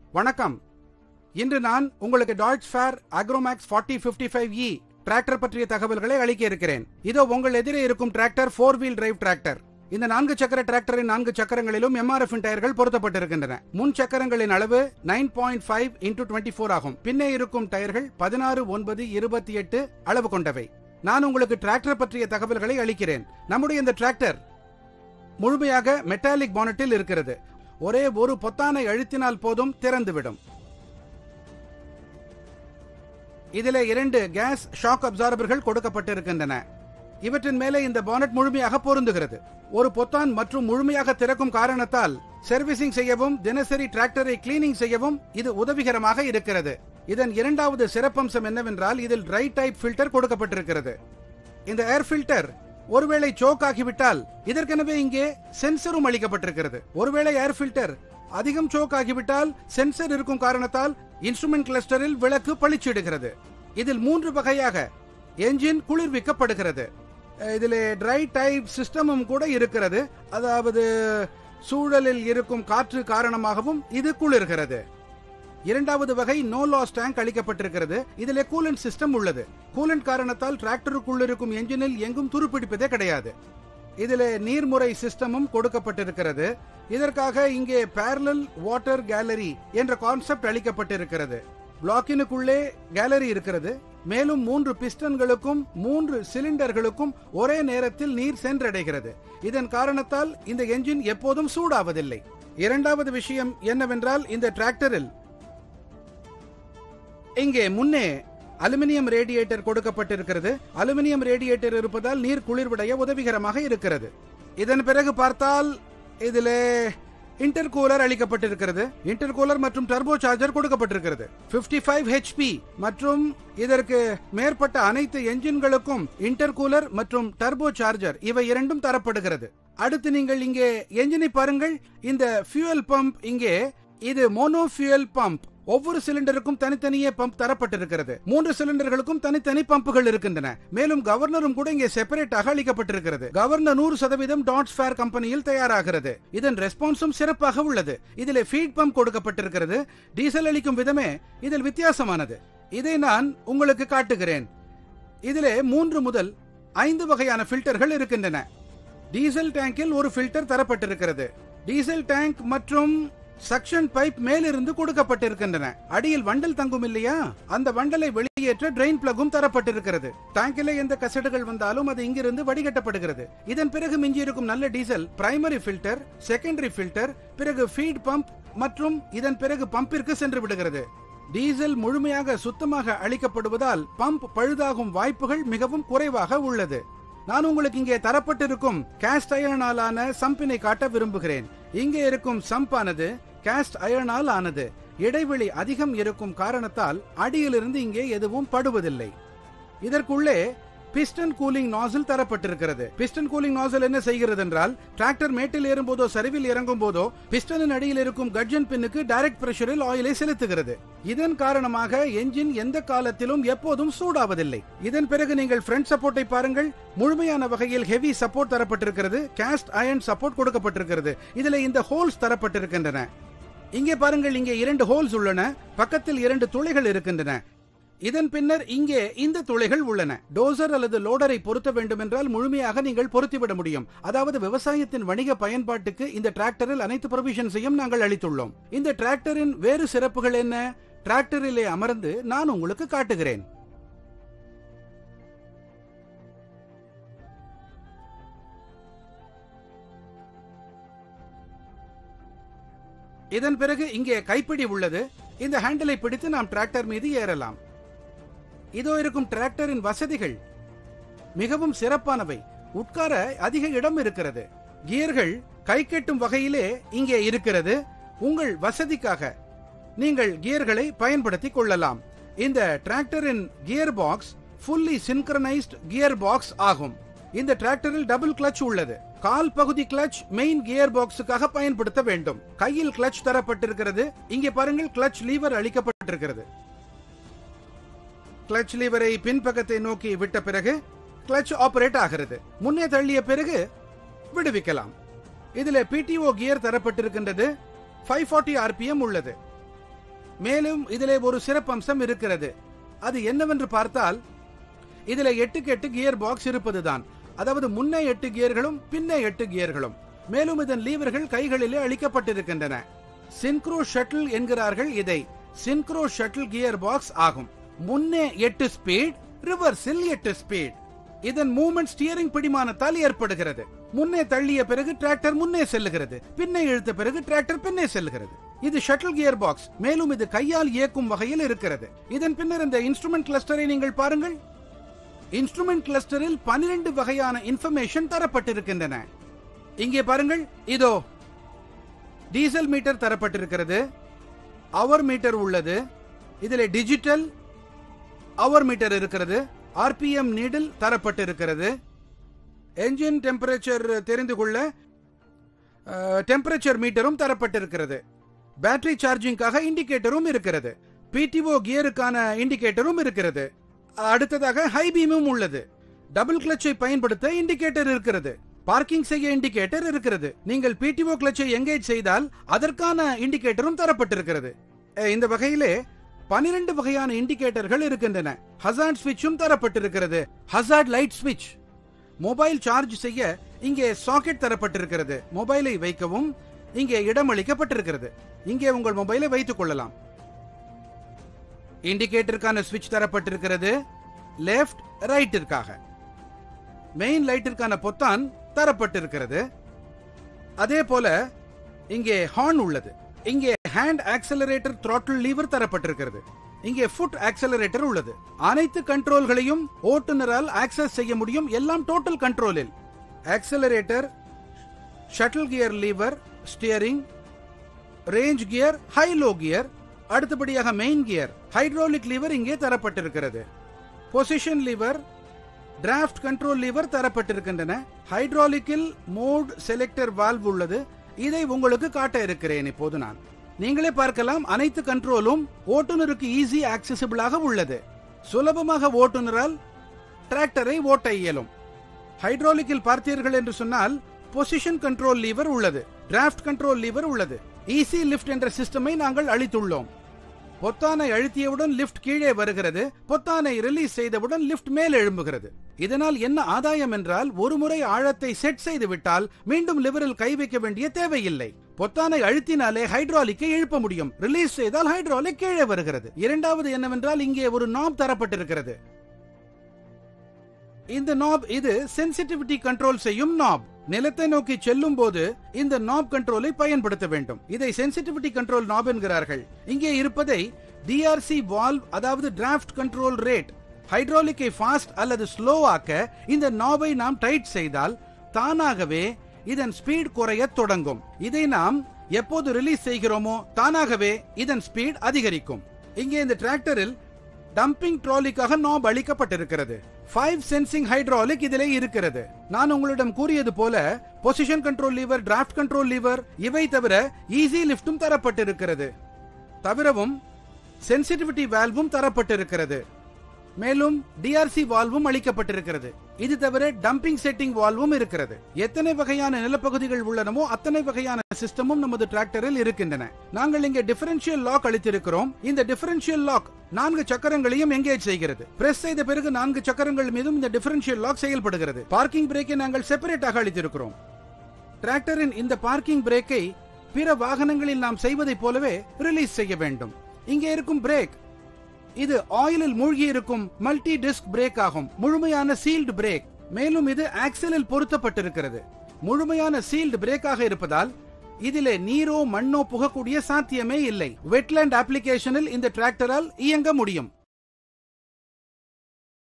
வணக்கம் இன்று நான் உங்களுக்கு Deutz Fahr Agromaxx forty fifty five E tractor பற்றிய தகவல்களை அளிக்க இருக்கிறேன் இதோ உங்கள் எதிரே இருக்கும் tractor four wheel drive tractor இந்த நான்கு சக்கர டிராக்டரின் நான்கு சக்கரங்களிலும் எம்ஆர்எஃப் டயர்கள் பொருத்தப்பட்டிருக்கின்றன முன் சக்கரங்களின் அளவு nine point five into twenty four ஆகும் பின்னே இருக்கும் டயர்கள் பதினாறு ஒன்பது இருபத்தி எட்டு அளவு கொண்டவை நான் உங்களுக்கு டிராக்டர் பற்றிய தகவல்களை அளிக்கிறேன் நம்முடைய இந்த டிராக்டர் முழுமையாக மெட்டாலிக் பானட்டில் இருக்கிறது ஒரே ஒரு பொத்தானை அழுத்தினால் போதும் திறந்துவிடும் இதிலே இரண்டு கேஸ் ஷாக் அப்சார்பர்கள் கொடுக்கப்பட்டிருக்கின்றன இவற்றின் மேலே இந்த பானட் முழுமையாக பொருந்துகிறது ஒரு பொத்தான் மற்றும் முழுமையாக திறக்கும் காரணத்தால் சர்வீசிங் செய்யவும் தினசரி டிராக்டரை கிளீனிங் செய்யவும் இது உதவிகரமாக இருக்கிறது இதன் இரண்டாவது சிறப்பம்சம் என்னவென்றால் இதில் ட்ரை டைப் ஃபில்டர் கொடுக்கப்பட்டிருக்கிறது இந்த ஏர் ஃபில்டர் ஒருவேளை சோக் ஆகிவிட்டால் இதற்கெனவே இங்கே சென்சரும் அளிக்கப்பட்டிருக்கிறது ஒருவேளை ஏர் ஃபில்டர் அதிகம் சோக் ஆகிவிட்டால் சென்சர் இருக்கும் காரணத்தால் இன்ஸ்ட்ருமெண்ட் கிளஸ்டரில் விளக்கு பளிச்சிடுகிறது இதில் மூன்று வகையாக என்ஜின் குளிர்விக்கப்படுகிறது இதில் ட்ரை டைப் சிஸ்டமும் கூட இருக்கிறது அதாவது சூழலில் இருக்கும் காற்று காரணமாகவும் இது குளிர்கிறது இரண்டாவது வகை நோ லாஸ் டேங்க் அளிக்கப்பட்டிருக்கிறது இதிலே கூலண்ட் சிஸ்டம் உள்ளது கூலண்ட் காரணத்தால் டிராக்டருக்குள் இருக்கும் என்ஜினில் எங்கும் துருப்பிடிப்பதே கிடையாது இதிலே நீர்முறை சிஸ்டமும் கொடுக்கப்பட்டிருக்கிறது இதற்காக இங்கே பேரலல் வாட்டர் கேலரி என்ற கான்செப்ட் அளிக்கப்பட்டிருக்கிறது பிளாக்கினுக்குள்ளே கேலரி இருக்கிறது மேலும் மூன்று பிஸ்டன்களுக்கும் மூன்று சிலிண்டர்களுக்கும் ஒரே நேரத்தில் நீர் சென்றடைகிறது இதன் காரணத்தால் இந்த என்ஜின் எப்போதும் சூடாவதில்லை இரண்டாவது விஷயம் என்னவென்றால் இந்த டிராக்டரில் இங்கே முன்னே அலுமினியம் ரேடியேட்டர் கொடுக்கப்பட்டிருக்கிறது அலுமினியம் ரேடியேட்டர் இருப்பதால் நீர் குளிர்விடைய உதவிகரமாக இருக்கிறது இதன் பிறகு பார்த்தால் இதிலே இன்டர்கூலர் அளிக்கப்பட்டிருக்கிறது இன்டர்கூலர் மற்றும் டர்போ சார்ஜர் கொடுக்கப்பட்டிருக்கிறது 55 ஃபைவ் ஹெச்பி மற்றும் இதற்கு மேற்பட்ட அனைத்து என்ஜின்களுக்கும் இன்டர்கூலர் மற்றும் டர்போ சார்ஜர் இவை இரண்டும் தரப்படுகிறது அடுத்து நீங்கள் இங்கே என்ஜினை பாருங்கள் இந்த ஃபியூயல் பம்ப் இங்கே இது மோனோ ஃபியூயல் பம்ப் ஒவ்வொரு சிலிண்டருக்கும் தனித்தனியே பம்ப் தரப்பட்டிருக்கிறது மூன்று சிலிண்டர்களுக்கும் தனித்தனி பம்புகள் இருக்கின்றன மேலும் கவர்னரும் கூட இங்கே செப்பரேட்டாக அளிக்கப்பட்டிருக்கிறது கவர்னர் நூறு சதவீதம் டாட்ஸ் ஃபேர் கம்பெனியில் தயாராகிறது இதன் ரெஸ்பான்ஸும் சிறப்பாக உள்ளது இதில் ஃபீட் பம்ப் கொடுக்கப்பட்டிருக்கிறது டீசல் அளிக்கும் விதமே இதில் வித்தியாசமானது இதை நான் உங்களுக்கு காட்டுகிறேன் இதிலே மூன்று முதல் ஐந்து வகையான ஃபில்டர்கள் இருக்கின்றன டீசல் டேங்கில் ஒரு ஃபில்டர் தரப்பட்டிருக்கிறது டீசல் டேங்க் மற்றும் சக்ஷன் பைப் மேலிருந்து கொடுக்கப்பட்டிருக்கின்றன அடியில் வண்டல் தங்கும் இல்லையா அந்த வண்டலை வெளியேற்ற ட்ரெயின் பிளக்கும் தரப்பட்டிருக்கிறது டேங்கிலே எந்த கசடுகள் வந்தாலும் அது இங்கிருந்து வடிகட்டப்படுகிறது இதன் பிறகு மிஞ்சியிருக்கும் நல்ல diesel primary filter secondary filter பிறகு ஃபீட் பம்ப் மற்றும் இதன் பிறகு பம்பிற்கு சென்று விடுகிறது டீசல் முழுமையாக சுத்தமாக அளிக்கப்படுவதால் பம்ப் பழுதாகும் வாய்ப்புகள் மிகவும் குறைவாக உள்ளது நான் உங்களுக்கு இங்கே தரப்பட்டிருக்கும் கேஸ்ட் அயர்னாலான சம்பினை காட்ட விரும்புகிறேன் இங்கே இருக்கும் சம்பானது கேஸ்ட் அயர்னால் ஆனது இடைவெளி அதிகம் இருக்கும் காரணத்தால் அடியிலிருந்து இங்கே எதுவும் படுவதில்லை இதற்குள்ளே பிஸ்டன் கூலிங் நாசில் தரப்பட்டிருக்கிறது பிஸ்டன் கூலிங் நாசில் என்ன செய்கிறது என்றால் டிராக்டர் மேட்டில் ஏறும்போதோ சரிவில் இறங்கும் போதோ பிஸ்டனின் அடியில் இருக்கும் கட்ஜன் பின்னுக்கு டைரக்ட் பிரஷரில் ஆயிலை செலுத்துகிறது இதன் காரணமாக என்ஜின் எந்த காலத்திலும் எப்போதும் சூடாவதில்லை இதன் பிறகு நீங்கள் ஃப்ரண்ட் சப்போர்ட்டை பாருங்கள் முழுமையான வகையில் ஹெவி சப்போர்ட் தரப்பட்டிருக்கிறது கேஸ்ட் அயன் சப்போர்ட் கொடுக்கப்பட்டிருக்கிறது இதில் இந்த ஹோல்ஸ் தரப்பட்டிருக்கின்றன இங்கே பாருங்கள் இங்கே இரண்டு ஹோல்ஸ் உள்ளன பக்கத்தில் இரண்டு துளைகள் இருக்கின்றன இதன் பின்னர் இங்கே இந்த துளைகள் உள்ளன டோசர் அல்லது லோடரை பொருத்த வேண்டும் என்றால் முழுமையாக நீங்கள் பொருத்திவிட முடியும் அதாவது விவசாயத்தின் வணிக பயன்பாட்டுக்கு இந்த டிராக்டரில் அனைத்து ப்ரொவிஷன்ஸையும் நாங்கள் அளித்துள்ளோம் இந்த டிராக்டரின் வேறு சிறப்புகள் என்ன டிராக்டரிலே அமர்ந்து நான் உங்களுக்கு காட்டுகிறேன் இதன் பிறகு இங்கே கைப்பிடி உள்ளது இந்த ஹேண்டிலை பிடித்து நாம் டிராக்டர் மீது ஏறலாம் இதோ இருக்கும் டிராக்டரின் வசதிகள் மிகவும் சிறப்பானவை உட்கார அதிக இடம் இருக்கிறது கியர்கள் கை கட்டும் வகையிலே இங்கே இருக்கிறது உங்கள் வசதிக்காக நீங்கள் கியர்களை பயன்படுத்திக் கொள்ளலாம் இந்த டிராக்டரின் gear box fully synchronised gear box ஆகும் இந்த டிராக்டரில் டபுள் கிளட்ச் உள்ளது கால் பகுதி கிளட்ச் மெயின் கியர் பாக்ஸுக்காக பயன்படுத்த வேண்டும் கையில் கிளட்ச் தரப்பட்டிருக்கிறது இங்கே பாருங்கள் கிளட்ச் லீவர் அளிக்கப்பட்டிருக்கிறது கிளட்ச் லீவரை பின்பக்கத்தை நோக்கி விட்ட பிறகு கிளட்ச் ஆபரேட் ஆகிறது முன்னே தள்ளிய பிறகு விடுவிக்கலாம் இதில் பிடிஓ கியர் தரப்பட்டிருக்கின்றது 540 ஆர்பிஎம் உள்ளது மேலும் இதிலே ஒரு சிறப்பம்சம் இருக்கிறது அது என்னவென்று பார்த்தால் இதிலே எட்டுக்கு எட்டு கியர் பாக்ஸ் இருப்பதுதான் அதாவது முன்னே எட்டு கியர்களும் பின்னே எட்டு கியர்களும் மேலும் இதன் லீவர்கள் கைகளிலே அளிக்கப்பட்டிருக்கின்றன சின்க்ரோ ஷட்டில் என்கிறார்கள் இதை சின்க்ரோ ஷட்டில் கியர் பாக்ஸ் ஆகும் முன்னே எட்டு ஸ்பீட் ரிவர்ஸில் எட்டு ஸ்பீட் இதன் மூவ்மெண்ட் ஸ்டியரிங் பிடிமானத்தால் ஏற்படுகிறது முன்னே தள்ளிய பிறகு டிராக்டர் முன்னே செல்லுகிறது பின்னே இழுத்த பிறகு டிராக்டர் பின்னே செல்லுகிறது இது ஷட்டில் கியர் பாக்ஸ் மேலும் இது கையால் இயக்கும் வகையில் இருக்கிறது இதன் பின்னர் இந்த இன்ஸ்ட்ருமெண்ட் கிளஸ்டரை நீங்கள் பாருங்கள் இன்ஸ்ட்ருமெண்ட் கிளஸ்டரில் பனிரெண்டு வகையான இன்ஃபர்மேஷன் தரப்பட்டிருக்கின்றன இங்கே பாருங்கள் இதோ டீசல் மீட்டர் தரப்பட்டிருக்கிறது அவர் மீட்டர் உள்ளது இதில் டிஜிட்டல் அவர் மீட்டர் இருக்கிறது ஆர்பிஎம் நீடில் தரப்பட்டிருக்கிறது என்ஜின் டெம்பரேச்சர் தெரிந்து கொள்ள டெம்பரேச்சர் மீட்டரும் தரப்பட்டிருக்கிறது பேட்டரி சார்ஜிங்காக இண்டிகேட்டரும் இருக்கிறது பிடிஓ கியருக்கான இண்டிகேட்டரும் இருக்கிறது அடுத்ததாக ஹை பீமும் உள்ளது டபுள் கிளச்சை பயன்படுத்த இண்டிகேட்டர் இருக்கிறது பார்க்கிங் செய்ய இண்டிகேட்டர் இருக்கிறது நீங்கள் பிடிஓ கிளச்சை எங்கேஜ் செய்தால் அதற்கான இண்டிகேட்டரும் தரப்பட்டிருக்கிறது அஹ், இந்த வகையிலே பனிரெண்டு வகையான இண்டிகேட்டர்கள் இருக்கின்றன ஹசார்ட் ஸ்விட்சும் தரப்பட்டிருக்கிறது ஹசார்ட் லைட் ஸ்விட்ச் மொபைல் சார்ஜ் செய்ய இங்கே சாக்கெட் தரப்பட்டிருக்கிறது மொபைலை வைக்கவும் இங்கே இடமளிக்கப்பட்டிருக்கிறது இங்கே உங்கள் மொபைலை வைத்துக் கொள்ளலாம் இண்டிகேட்டருக்கான ஸ்விட்ச் தரப்பட்டிருக்கிறது லெஃப்ட் ரைட்டிற்காக மெயின் லைட்டிற்கான பொத்தான் தரப்பட்டிருக்கிறது அதே போல இங்கே ஹார்ன் உள்ளது இங்கே ஹேண்ட் ஆக்சலரேட்டர் throttle லீவர் தரப்பட்டிருக்கிறது இங்கே ஃபுட் ஆக்சலரேட்டர் உள்ளது அனைத்து கண்ட்ரோல்களையும் ஓட்டுநரால் ஆக்சஸ் செய்ய முடியும் எல்லாம் டோட்டல் கண்ட்ரோலில் accelerator shuttle gear lever steering range gear high low gear அடுத்தபடியாக மெயின் கியர் ஹைட்ராலிக் லீவர் இங்கே தரப்பட்டிருக்கிறது position lever draft control lever தரப்பட்டிருக்கின்றன ஹைட்ராலிக்கில் மோட் செலக்டர் வால்வ் உள்ளது இதை உங்களுக்கு காட்ட இருக்கிறேன் இப்போது நான் நீங்களே பார்க்கலாம் அனைத்து கண்ட்ரோலும் ஓட்டுநருக்கு ஈஸி ஆக்சசிபிளாக உள்ளது சுலபமாக ஓட்டுநரால் டிராக்டரை ஓட்ட இயலும் ஹைட்ராலிக்கில் பார்த்தீர்கள் என்று சொன்னால் பொசிஷன் கண்ட்ரோல் லீவர் உள்ளது டிராஃப்ட் கண்ட்ரோல் லீவர் உள்ளது ஈஸி லிஃப்ட் என்ற சிஸ்டமை நாங்கள் அளித்துள்ளோம் பொத்தானை அழுத்தியவுடன் லிஃப்ட் கீழே வருகிறது பொத்தானை ரிலீஸ் செய்தவுடன் லிஃப்ட் மேல் எழும்புகிறது இதனால் என்ன ஆதாயம் என்றால் ஒரு முறை ஆழத்தை செட் செய்து விட்டால் மீண்டும் லிவரில் கை வைக்க வேண்டிய தேவையில்லை பொத்தானை அழுத்தினாலே ஹைட்ராலிக்கை எழுப்ப முடியும் ரிலீஸ் செய்தால் ஹைட்ராலிக் கீழே வருகிறது இரண்டாவது என்னவென்றால் இங்கே ஒரு நாப் தரப்பட்டிருக்கிறது இந்த நாப் இது சென்சிட்டிவிட்டி கண்ட்ரோல் செய்யும் நாப் நிலத்தை நோக்கி செல்லும் போது இந்த நாப் கண்ட்ரோலை பயன்படுத்த வேண்டும் இதை சென்சிட்டிவிட்டி கண்ட்ரோல் நாப் என்கிறார்கள் இங்கே இருப்பதை டிஆர்சி வால்வ் அதாவது டிராஃப்ட் கண்ட்ரோல் ரேட் ஹைட்ராலிக்கை ஃபாஸ்ட் அல்லது ஸ்லோ ஆக்க இந்த நாபை நாம் டைட் செய்தால் தானாகவே இதன் ஸ்பீட் குறையத் தொடங்கும் இதை நாம் எப்போது ரிலீஸ் செய்கிறோமோ தானாகவே இதன் ஸ்பீட் அதிகரிக்கும் இங்கே இந்த டிராக்டரில் டம்பிங் ட்ராலிக்காக நாப் அளிக்கப்பட்டிருக்கிறது ஃபைவ் சென்சிங் ஹைட்ராலிக் இதிலே இருக்கிறது நான் உங்களிடம் கூறியது போல position control lever draft control lever இவை தவிர ஈஸி லிஃப்டும் தரப்பட்டிருக்கிறது தவிரவும் சென்சிட்டிவிட்டி வால்வும் தரப்பட்டிருக்கிறது மேலும் டிஆர்சி வால்வும் அளிக்கப்பட்டிருக்கிறது இது தவிர டம்பிங் செட்டிங் வால்வும் இருக்கிறது எத்தனை வகையான நிலப்பகுதிகள் உள்ளனவோ அத்தனை வகையான சிஸ்டமும் நமது டிராக்டரில் இருக்கின்றன நாங்கள் இங்கே டிஃபரன்ஷியல் லாக் அளித்திருக்கிறோம் இந்த டிஃபரன்ஷியல் லாக் நான்கு சக்கரங்களையும் எங்கேஜ் செய்கிறது பிரஸ் செய்த பிறகு நான்கு சக்கரங்கள் மீதும் இந்த டிஃபரன்ஷியல் லாக் செயல்படுகிறது பார்க்கிங் பிரேக்கை நாங்கள் செப்பரேட்டாக அளித்திருக்கிறோம் டிராக்டரின் இந்த பார்க்கிங் பிரேக்கை பிற வாகனங்களில் நாம் செய்வதைப் போலவே ரிலீஸ் செய்ய வேண்டும் இங்கே இருக்கும் பிரேக் இது ஆயிலில் மூழ்கி இருக்கும் மல்டி டிஸ்க் பிரேக் ஆகும் முழுமையான சீல்டு பிரேக் மேலும் இது ஆக்சலில் பொருத்தப்பட்டிருக்கிறது முழுமையான சீல்டு பிரேக்காக இருப்பதால் இதிலே நீரோ மண்ணோ புகக்கூடிய சாத்தியமே இல்லை வெட்லேண்ட் அப்ளிகேஷனில் இந்த டிராக்டரால் இயங்க முடியும்